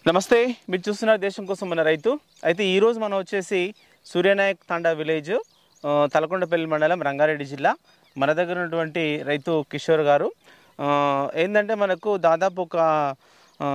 నమస్తే మీరు చూస్తున్నారు దేశం కోసం మన రైతు అయితే ఈరోజు మనం వచ్చేసి సూర్యనాయక్ తాండా విలేజ్ ఆ, తలకొండపల్లి మండలం రంగారెడ్డి జిల్లా మన దగ్గర ఉన్నటువంటి రైతు కిషోర్ గారు ఆ, ఏంటంటే మనకు దాదాపు ఒక ఆ,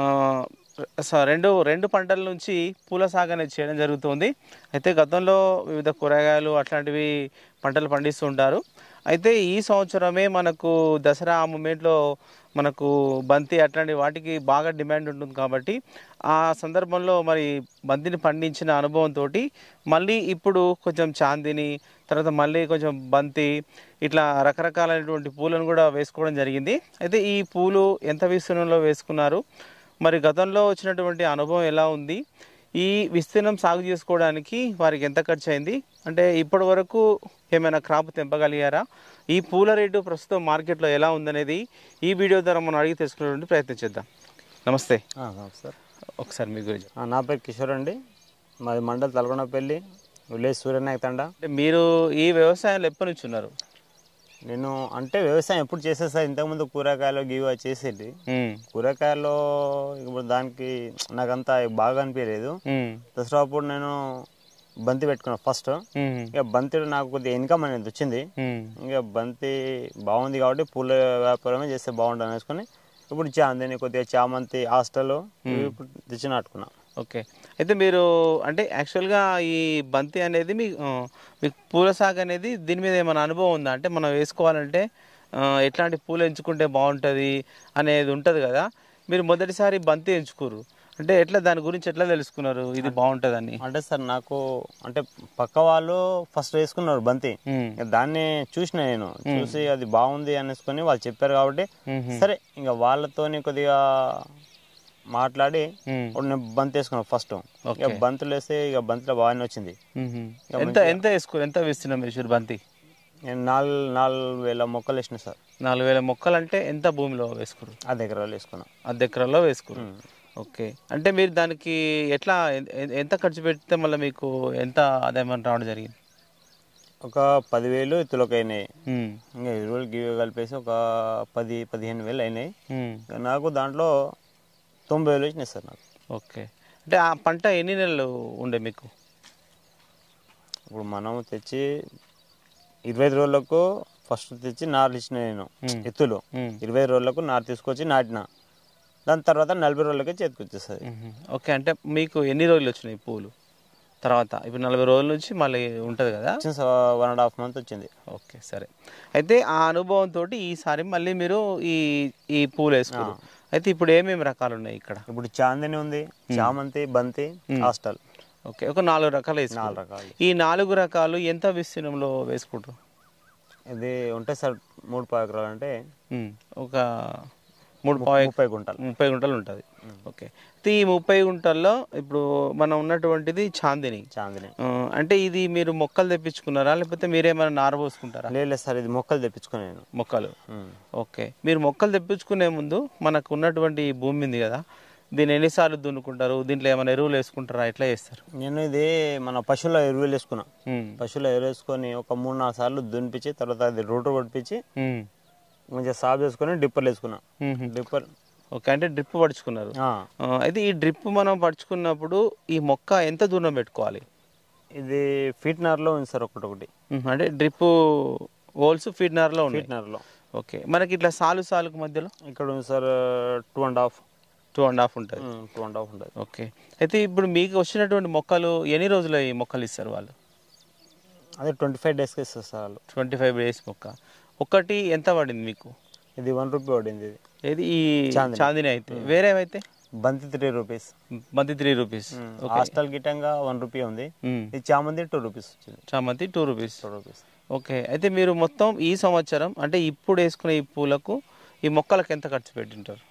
స- రెండు రెండు పంటల నుంచి పూల సాగు అనేది చేయడం జరుగుతుంది అయితే గతంలో వివిధ కూరగాయలు అట్లాంటివి పంటలు పండిస్తూ ఉంటారు అయితే ఈ సంవత్సరమే మనకు దసరా ఆ మూమెంట్లో మనకు బంతి అట్లాంటి వాటికి బాగా డిమాండ్ ఉంటుంది కాబట్టి ఆ సందర్భంలో మరి బంతిని పండించిన అనుభవంతో మళ్ళీ ఇప్పుడు కొంచెం చాందిని తర్వాత మళ్ళీ కొంచెం బంతి ఇట్లా రకరకాలైనటువంటి పూలను కూడా వేసుకోవడం జరిగింది అయితే ఈ పూలు ఎంత విస్తీర్ణంలో వేసుకున్నారు మరి గతంలో వచ్చినటువంటి అనుభవం ఎలా ఉంది ఈ విస్తీర్ణం సాగు చేసుకోవడానికి వారికి ఎంత ఖర్చు అయింది అంటే ఇప్పటి వరకు ఏమైనా క్రాప్ తెంపగలిగారా ఈ పూల రేటు ప్రస్తుతం మార్కెట్లో ఎలా ఉందనేది ఈ వీడియో ద్వారా మనం అడిగి తెలుసుకునేటువంటి ప్రయత్నం చేద్దాం నమస్తే సార్ ఒకసారి మీ గురించి నా పేరు కిషోర్ అండి మాది మండల్ తలకొండపల్లి విలేజ్ సూర్యనాయక్ తండ అంటే మీరు ఈ వ్యవసాయంలో ఎప్పటి నుంచి ఉన్నారు నేను అంటే వ్యవసాయం ఎప్పుడు చేసేది సార్ ఇంతకుముందు కూరగాయలు గివ్ చేసేది ఉమ్, కూరగాయల్లో ఇప్పుడు దానికి నాకంతా బాగా అనిపించలేదు ఉమ్, దసరా అప్పుడు నేను బంతి పెట్టుకున్నాను ఫస్ట్ ఉమ్, ఇక బంతిలో నాకు కొద్దిగా ఇన్కమ్ అనేది వచ్చింది ఉమ్, ఇంకా బంతి బాగుంది కాబట్టి పూల వ్యాపారమే చేస్తే బాగుంటుంది అనేసుకొని ఇప్పుడు చాందిని కొద్దిగా చామంతి హాస్టల్ ఇప్పుడు తెచ్చి నాటుకున్నా ఓకే అయితే మీరు అంటే యాక్చువల్గా ఈ బంతి అనేది మీ ఆ, మీకు పూల సాగు అనేది దీని మీద ఏమైనా అనుభవం ఉందా అంటే మనం వేసుకోవాలంటే ఆ, ఎట్లాంటి పూలు ఎంచుకుంటే బాగుంటుంది అనేది ఉంటుంది కదా మీరు మొదటిసారి బంతి ఎంచుకోరు అంటే ఎట్లా దాని గురించి ఎట్లా తెలుసుకున్నారు ఇది బాగుంటుందని అంటే సార్ నాకు అంటే పక్క వాళ్ళు ఫస్ట్ వేసుకున్నారు బంతి ఉమ్, ఇక దాన్ని చూసిన నేను చూసి అది బాగుంది అనేసుకొని వాళ్ళు చెప్పారు కాబట్టి మ్మ్. సరే ఇంకా వాళ్ళతోని కొద్దిగా మాట్లాడి ఉమ్, ఇప్పుడు నేను బంతి వేసుకున్నాను ఫస్ట్ ఇక బంతులు వేస్తే ఇక బంతిలో బాగానే వచ్చింది ఉమ్. ఎంత ఎంత వేసుకోరు ఎంత వేస్తున్నాం వేసారు బంతి నేను నాలుగు నాలుగు వేల మొక్కలు వేసిన సార్ నాలుగు వేల మొక్కలు అంటే ఎంత భూమిలో వేసుకోరు ఆ దగ్గర వేసుకున్నా అర్ధ ఎకరాల్లో వేసుకోరు ఓకే అంటే మీరు దానికి ఎట్లా ఎ- ఎ- ఎంత ఖర్చు పెడితే మళ్ళీ మీకు ఎంత ఆదాయం రావడం జరిగింది ఒక పదివేలు ఇత్తులకు అయినాయి ఉమ్, ఇంకా ఇరువులు గివి కలిపేసి ఒక పది పదిహేను వేలు అయినాయి ఉమ్, ఇక నాకు దాంట్లో తొంభై వేలు వచ్చినాయి సార్ నాకు ఓకే అంటే ఆ పంట ఎన్ని నెలలు ఉండే మీకు ఇప్పుడు మనం తెచ్చి ఇరవై ఐదు రోజులకు ఫస్ట్ తెచ్చి నారు ఇచ్చిన నేను మ్మ్. ఎత్తులు మ్మ్. ఇరవై ఐదు రోజులకు నారు తీసుకొచ్చి నాటిన దాని తర్వాత నలభై రోజులకే చేతికి వచ్చేస్తుంది మ్మ్. ఓకే అంటే మీకు ఎన్ని రోజులు వచ్చినాయి పూలు తర్వాత ఇప్పుడు నలభై రోజుల నుంచి మళ్ళీ ఉంటుంది కదా వచ్చిన వన్ అండ్ హాఫ్ మంత్ వచ్చింది ఓకే సరే అయితే ఆ అనుభవంతో ఈసారి మళ్ళీ మీరు ఈ ఈ పూలు వేసుకోరు అయితే ఇప్పుడు ఏమేమి రకాలు ఉన్నాయి ఇక్కడ ఇప్పుడు చాందిని ఉంది చామంతి బంతి హాస్టల్ ఓకే ఒక నాలుగు రకాలు వేసుకోరు నాలుగు రకాలు ఈ నాలుగు రకాలు ఎంత విస్తీర్ణంలో వేసుకుంటారు ఇది ఉంటాయి సార్ మూడు పావు ఎకరాలు అంటే మ్మ్. ఒక మూడు పావు ముప్పై గుంటలు ముప్పై గుంటలు ఉంటుంది ఓకే అయితే ఈ ముప్పై గుంటల్లో ఇప్పుడు మనం ఉన్నటువంటిది చాందిని చాందిని ఆ, అంటే ఇది మీరు మొక్కలు తెప్పించుకున్నారా లేకపోతే మీరేమైనా నార పోసుకుంటారా లేదు లేదు సార్ ఇది మొక్కలు తెప్పించుకుని నేను మొక్కలు మ్మ్. ఓకే మీరు మొక్కలు తెప్పించుకునే ముందు మనకు ఉన్నటువంటి ఈ భూమి ఉంది కదా దీన్ని ఎన్నిసార్లు దున్నుకుంటారు దీంట్లో ఏమైనా ఎరువులు వేసుకుంటారా ఎట్లా చేస్తారు నేను ఇది మన పశువుల ఎరువులు వేసుకున్నా మ్మ్. పశువుల ఎరువు వేసుకొని ఒక మూడు నాలుగు సార్లు దున్నిపించి తర్వాత అది రోటర్ కొట్టించి మ్మ్. మంచిగా సాఫ్ చేసుకొని డిప్పర్లు వేసుకున్నా మ్మ్. డిప్పర్ ఓకే అంటే డ్రిప్ పడుచుకున్నారు ఆ, ఆ, అయితే ఈ డ్రిప్ మనం పడుచుకున్నప్పుడు ఈ మొక్క ఎంత దూరం పెట్టుకోవాలి ఇది ఫీట్నర్లో ఉంది సార్ ఒకటి ఒకటి మ్మ్. అంటే డ్రిప్ హోల్స్ ఫీడ్నర్లో ఉన్నాయి ఫీట్నర్లో ఓకే మనకి ఇట్లా సాలు సాలుకు మధ్యలో ఇక్కడ ఉంది sir two and half two and half ఉంటుంది టూ అండ్ హాఫ్ ఉంటుంది ఓకే అయితే ఇప్పుడు మీకు వచ్చినటువంటి మొక్కలు ఎన్ని రోజులు ఈ మొక్కలు ఇస్తారు వాళ్ళు అదే ట్వంటీ ఫైవ్ డేస్కి ఇస్తారు సార్ వాళ్ళు ట్వంటీ ఫైవ్ డేస్ మొక్క ఒకటి ఎంత పడింది మీకు ఇది వన్ రూపీ పడింది ఇది ఏది ఈ చాందిని అయితే వేరేవైతే బంతి త్రీ రూపీస్ మంది త్రీ రూపీస్ హాస్టల్ గిట్టంగా వన్ రూపీ ఉంది మ్మ్. ఇది చామంతి టూ రూపీస్ వచ్చింది చామంతి two rupees two rupees okay అయితే మీరు మొత్తం ఈ సంవత్సరం అంటే ఇప్పుడు వేసుకునే ఈ పూలకు ఈ మొక్కలకు ఎంత ఖర్చు పెట్టింటారు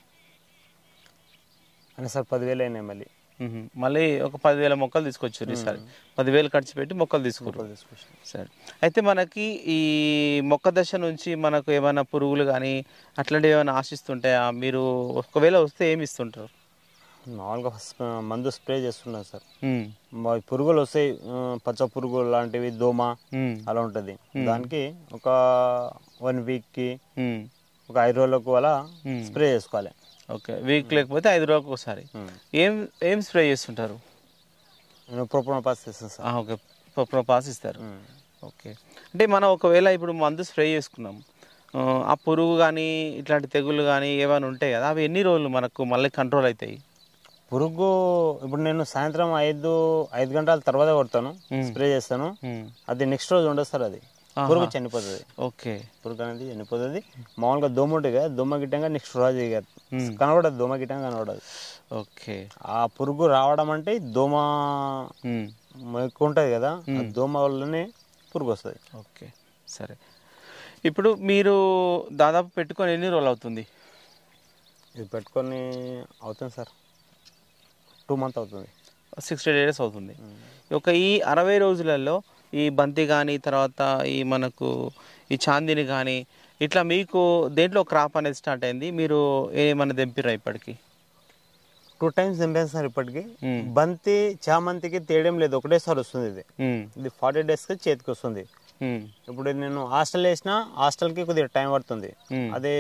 అంటే సార్ పదివేలు అయినాయి మళ్ళీ మ్మ్. మళ్ళీ ఒక పదివేల మొక్కలు తీసుకొచ్చారు ఈసారి పదివేలు ఖర్చు పెట్టి మొక్కలు తీసుకున్నారు తీసుకొచ్చాను సరే అయితే మనకి ఈ మొక్క దశ నుంచి మనకు ఏమైనా పురుగులు కానీ అట్లాంటివి ఏమైనా ఆశిస్తుంటాయా మీరు ఒకవేళ వస్తే ఏమి ఇస్తుంటారు మామూలుగా స్ప- మందు స్ప్రే చేస్తున్నాను సార్ మ్మ్. మా పురుగులు వస్తాయి ఆ, పచ్చ పురుగులు లాంటివి దోమ మ్మ్. అలా ఉంటుంది దానికి ఒక వన్ వీక్కి మ్మ్. ఒక ఐదు రోజులకు అలా మ్మ్. స్ప్రే చేసుకోవాలి ఓకే వీక్ లేకపోతే ఐదు రోజులకు ఒకసారి మ్మ్. ఏం ఏం స్ప్రే చేస్తుంటారు నేను ప్రొపణ పాస్ చేస్తాను సార్ ఆ, ఓకే పప్పులో పాస్ ఇస్తారు మ్మ్. ఓకే అంటే మనం ఒకవేళ ఇప్పుడు మందు స్ప్రే చేసుకున్నాం ఆ, ఆ పురుగు కానీ ఇట్లాంటి తెగుళ్ళు కానీ ఏమైనా ఉంటాయి కదా అవి ఎన్ని రోజులు మనకు మళ్ళీ కంట్రోల్ అవుతాయి పురుగు ఇప్పుడు నేను సాయంత్రం ఐదు ఐదు గంటల తర్వాత కొడతాను మ్మ్. స్ప్రే చేస్తాను మ్మ్. అది నెక్స్ట్ రోజు ఉండదు సార్ అది ఆహా. పురుగు చనిపోతుంది ఓకే పురుగు అనేది చనిపోతుంది మామూలుగా దోమ ఉంటుంది కదా దోమ గిట్టంగా నెక్స్ట్ రోజు ఇక మ్మ్. కనబడదు దోమ గిట్టంగా కనబడదు ఓకే ఆ పురుగు రావడం అంటే దోమ మ్మ్. ఎక్కువ ఉంటుంది కదా ఆ దోమ వల్లనే పురుగు వస్తుంది ఓకే సరే ఇప్పుడు మీరు దాదాపు పెట్టుకొని ఎన్ని రోజులు అవుతుంది ఇది పెట్టుకొని అవుతుంది సార్ టూ మంత్ అవుతుంది సిక్స్టీ డేస్ అవుతుంది ఒక ఈ అరవై రోజులలో ఈ బంతి కానీ తర్వాత ఈ మనకు ఈ చాందిని కానీ ఇట్లా మీకు దేంట్లో క్రాప్ అనేది స్టార్ట్ అయింది మీరు ఏమన్నా తెంపిరా ఇప్పటికి టూ టైమ్స్ దింపాను సార్ ఇప్పటికి మ్మ్. బంతి చామంతికి తేయడం లేదు ఒకటేసారి వస్తుంది ఇది మ్మ్. ఇది ఫార్టీ డేస్కి చేతికి వస్తుంది మ్మ్. ఇప్పుడు నేను హాస్టల్ వేసిన హాస్టల్కి కొద్దిగా టైం పడుతుంది మ్మ్. అదే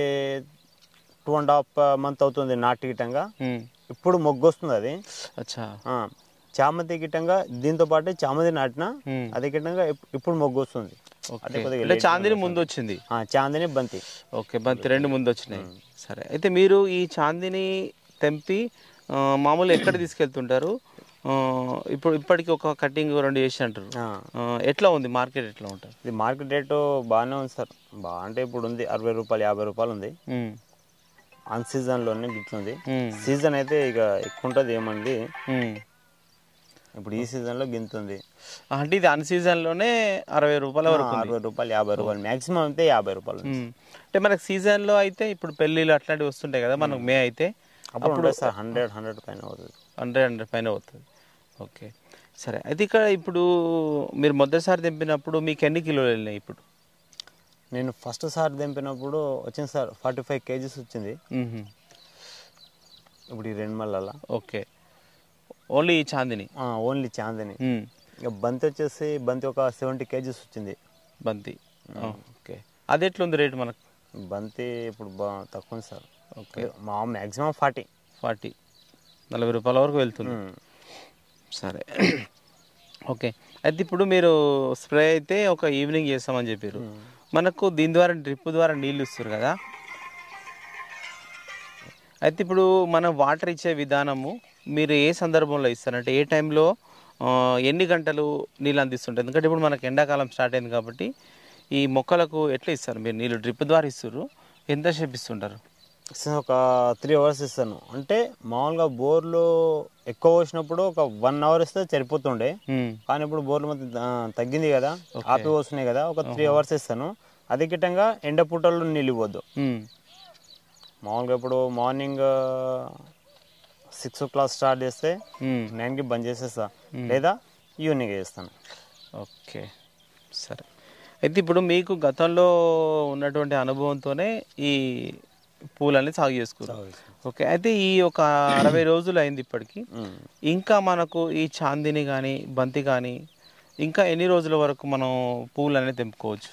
టూ అండ్ హాఫ్ మంత్ అవుతుంది నాటి గిట్టంగా మ్మ్. ఇప్పుడు మొగ్గు వస్తుంది అది అచ్చా ఆ, చామంతి గిట్టంగా దీంతో పాటు చామంతి నాటిన మ్మ్. అదే గిట్టంగా ఇప్- ఇప్పుడు మొగ్గు వస్తుంది ఓకే అదే కొద్దిగా అంటే late చాందిని గా ముందు వచ్చింది ఆ, చాందిని బంతి ఓకే బంతి రెండు ముందు వచ్చినాయి సరే అయితే మీరు ఈ చాందిని తెంపి ఆ, మామూలు ఎక్కడ తీసుకెళ్తుంటారు ఆ, ఇప్పుడు ఇప్పటికి ఒక కటింగ్ రెండు చేసి అంటారు ఆ, ఆ, ఎట్లా ఉంది మార్కెట్ ఎట్లా ఉంటుంది ఇది మార్కెట్ రేటు బాగానే ఉంది సార్ బాగా అంటే ఇప్పుడు ఉంది అరవై రూపాయలు యాభై రూపాయలు ఉంది మ్మ్. అన్ సీజన్లోనే గిట్లుంది మ్మ్. సీజన్ అయితే ఇక ఎక్కువ ఉంటుంది ఏమంది మ్మ్. ఇప్పుడు ఈ సీజన్లో గింతుంది అంటే ఇది అన్ సీజన్లోనే అరవై రూపాయల వరకు ఉంది. అరవై రూపాయలు యాభై రూపాయలు మాక్సిమం అయితే యాభై రూపాయలు ఉంది. మ్మ్. అంటే మనకి సీజన్లో అయితే ఇప్పుడు పెళ్ళిళ్ళు అట్లాంటివి వస్తుంటాయి కదా మనకు మే అయితే అప్పుడు ఉంటుంది సార్ హండ్రెడ్ హండ్రెడ్ పైన అవుతుంది హండ్రెడ్ హండ్రెడ్ పైన అవుతుంది ఓకే సరే అయితే ఇక్కడ ఇప్పుడు మీరు మొదటిసారి తెంపినప్పుడు మీకు ఎన్ని కిలోలు వెళ్ళినాయి ఇప్పుడు నేను ఫస్ట్ సార్ దింపినప్పుడు వచ్చింది సార్ ఫార్టీ ఫైవ్ కేజీస్ వచ్చింది మ్మ్. ఇప్పుడు ఈ రెండు మళ్ళా ఓకే ఓన్లీ ఈ చాందిని ఓన్లీ చాందని మ్మ్. ఇక బంతి వచ్చేసి బంతి ఒక సెవెంటీ కేజీస్ వచ్చింది బంతి ఆ, ఓకే అది ఎట్లుంది రేటు మనకు బంతి ఇప్పుడు బా తక్కువ ఉంది సార్ ఓకే మా మ్యాక్సిమం ఫార్టీ ఫార్టీ నలభై రూపాయల వరకు వెళ్తుంది సరే ఓకే అయితే ఇప్పుడు మీరు స్ప్రే అయితే ఒక ఈవినింగ్ చేస్తామని చెప్పారు మనకు దీని ద్వారా డ్రిప్ ద్వారా నీళ్ళు ఇస్తారు కదా అయితే ఇప్పుడు మనం వాటర్ ఇచ్చే విధానము మీరు ఏ సందర్భంలో ఇస్తారంటే ఏ టైంలో ఆ, ఎన్ని గంటలు నీళ్ళు అందిస్తుంటారు ఎందుకంటే ఇప్పుడు మనకు ఎండాకాలం స్టార్ట్ అయింది కాబట్టి ఈ మొక్కలకు ఎట్లా ఇస్తారు మీరు నీళ్ళు డ్రిప్ ద్వారా ఇస్తారు ఎంతసేపు ఇస్తుంటారు ఒక త్రీ అవర్స్ ఇస్తాను అంటే మామూలుగా బోర్లు ఎక్కువ పోసినప్పుడు ఒక వన్ అవర్ ఇస్తే సరిపోతుండే మ్మ్. కానీ ఇప్పుడు బోర్లు మొత్తం ఆ, తగ్గింది కదా ఆపి వస్తున్నాయి కదా ఒక త్రీ అవర్స్ ఇస్తాను అదే గిట్టంగా ఎండ పూటల్లో నీళ్ళు ఇవ్వద్దు మ్మ్. మామూలుగా ఇప్పుడు morning six o'clock start చేస్తే మ్మ్. నైన్కి బంద్ చేసేస్తా లేదా ఈవినింగ్ చేస్తాను ఓకే సరే అయితే ఇప్పుడు మీకు గతంలో ఉన్నటువంటి అనుభవంతోనే ఈ పూలని సాగు చేసుకున్నారు ఓకే అయితే ఈ ఒక అరవై రోజులు అయింది ఇప్పటికి ఉమ్. ఇంకా మనకు ఈ చాందిని కానీ బంతి కానీ ఇంకా ఎన్ని రోజుల వరకు మనం పువ్వులు అనేది తెంపుకోవచ్చు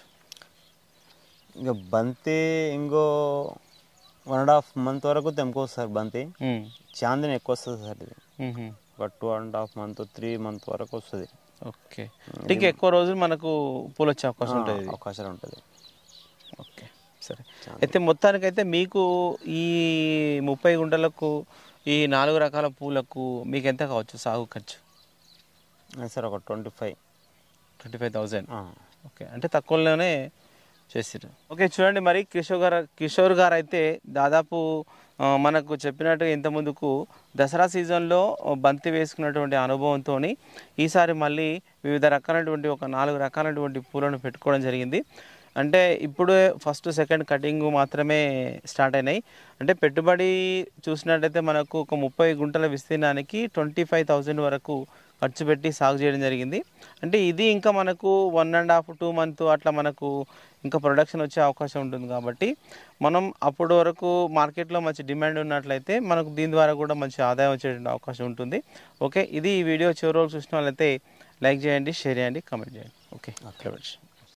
ఇక బంతి ఇంకో వన్ అండ్ హాఫ్ మంత్ వరకు తెంపుకోవచ్చు సార్ బంతి ఉమ్, చాందిని ఎక్కువ వస్తుంది సార్ ఇది ఉమ్హు. ఒక two and half month three month వరకు వస్తుంది ఓకే అంటే ఇంకా ఎక్కువ రోజులు మనకు పూలు వచ్చే అవకాశం ఉంటుంది ఇది. అవకాశాలు ఉంటుంది ఓకే సరే అయితే మొత్తానికైతే మీకు ఈ ముప్పై గుంటలకు ఈ నాలుగు రకాల పూలకు మీకు ఎంత కావచ్చు సాగు ఖర్చు సార్ ఒక twenty five twenty five thousand okay అంటే తక్కువలోనే చేసిరు ఓకే చూడండి మరి కిషోర్ గారు కిషోర్ గారు అయితే దాదాపు ఆ, మనకు చెప్పినట్టుగా ఇంత ముందుకు దసరా సీజన్లో బంతి వేసుకున్నటువంటి అనుభవంతో ఈసారి మళ్ళీ వివిధ రకాలైనటువంటి ఒక నాలుగు రకాలైనటువంటి పూలను పెట్టుకోవడం జరిగింది అంటే ఇప్పుడే ఫస్ట్ సెకండ్ కటింగ్ మాత్రమే స్టార్ట్ అయినాయి అంటే పెట్టుబడి చూసినట్టయితే మనకు ఒక ముప్పై గుంటల విస్తీర్ణానికి ట్వంటీ ఫైవ్ థౌజండ్ వరకు ఖర్చు పెట్టి సాగు చేయడం జరిగింది అంటే ఇది ఇంకా మనకు one and half two month అట్లా మనకు ఇంకా ప్రొడక్షన్ వచ్చే అవకాశం ఉంటుంది కాబట్టి మనం అప్పటి వరకు మార్కెట్లో మంచి డిమాండ్ ఉన్నట్లయితే మనకు దీని ద్వారా కూడా మంచి ఆదాయం వచ్చే అవకాశం ఉంటుంది ఓకే ఇది ఈ వీడియో చివరి రోజు చూసిన వాళ్ళైతే లైక్ చేయండి షేర్ చేయండి కామెంట్ చేయండి ఓకే ఓకే